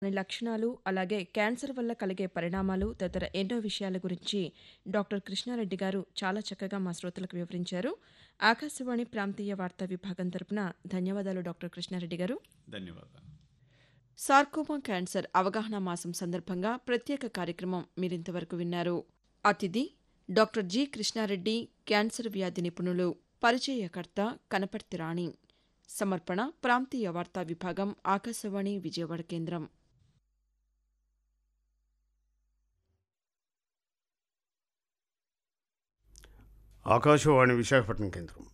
దాని లక్షణాలు అలాగే క్యాన్సర్ వల్ల కలిగే పరిణామాలు తదితర ఎన్నో విషయాల గురించి డాక్టర్ కృష్ణారెడ్డి గారు చాలా చక్కగా మా శ్రోతలకు వివరించారు ఆకాశవాణి ప్రాంతీయ వార్తా విభాగం తరపున ధన్యవాదాలు డాక్టర్ కృష్ణారెడ్డి గారు ధన్యవాదాలు సార్కోమా క్యాన్సర్ అవగాహన మాసం సందర్భంగా ప్రత్యేక కార్యక్రమం మీరింతవరకు విన్నారు అతిథి డాక్టర్ జి కృష్ణారెడ్డి క్యాన్సర్ వ్యాధి నిపుణులు పరిచయకర్త కనపర్తి రాణి సమర్పణ ప్రాంతీయ వార్తా విభాగం ఆకాశవాణి విజయవాడ కేంద్రం ఆకాశవాణి విశాఖపట్నం కేంద్రం